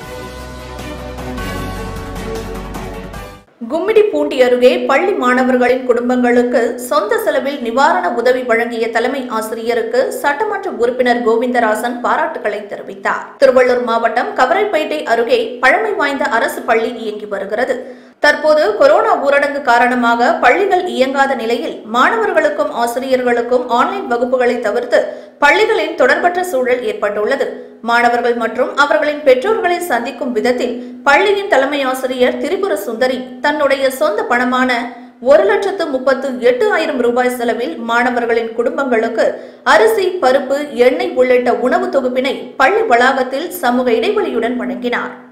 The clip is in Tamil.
கும்மிடிப்பூண்டி அருகே பள்ளி மாணவர்களின் குடும்பங்களுக்கு சொந்த செலவில் நிவாரண உதவி வழங்கிய தலைமை ஆசிரியருக்கு சட்டமன்ற உறுப்பினர் கோவிந்தராசன் பாராட்டுகளை தெரிவித்தார் திருவள்ளூர் மாவட்டம் கவரைப்பேட்டை அருகே பழமை வாய்ந்த அரசு பள்ளி இயங்கி வருகிறது தற்போது கொரோனா ஊரடங்கு காரணமாக பள்ளிகள் இயங்காத நிலையில் மாணவர்களுக்கும் ஆசிரியர்களுக்கும் ஆன்லைன் வகுப்புகளை தவிர்த்து பள்ளிகளின் தொடர்பற்ற சூழல் ஏற்பட்டுள்ளது மாணவர்கள் மற்றும் அவர்களின் பெற்றோர்களை சந்திக்கும் விதத்தில் பள்ளியின் தலைமை ஆசிரியர் திரிபுர சுந்தரி தன்னுடைய சொந்த பணமான ஒரு லட்சத்து முப்பத்து எட்டு ஆயிரம் ரூபாய் செலவில் மாணவர்களின் குடும்பங்களுக்கு அரிசி பருப்பு எண்ணெய் உள்ளிட்ட உணவு தொகுப்பினை பள்ளி வளாகத்தில் சமூக இடைவெளியுடன் வழங்கினார்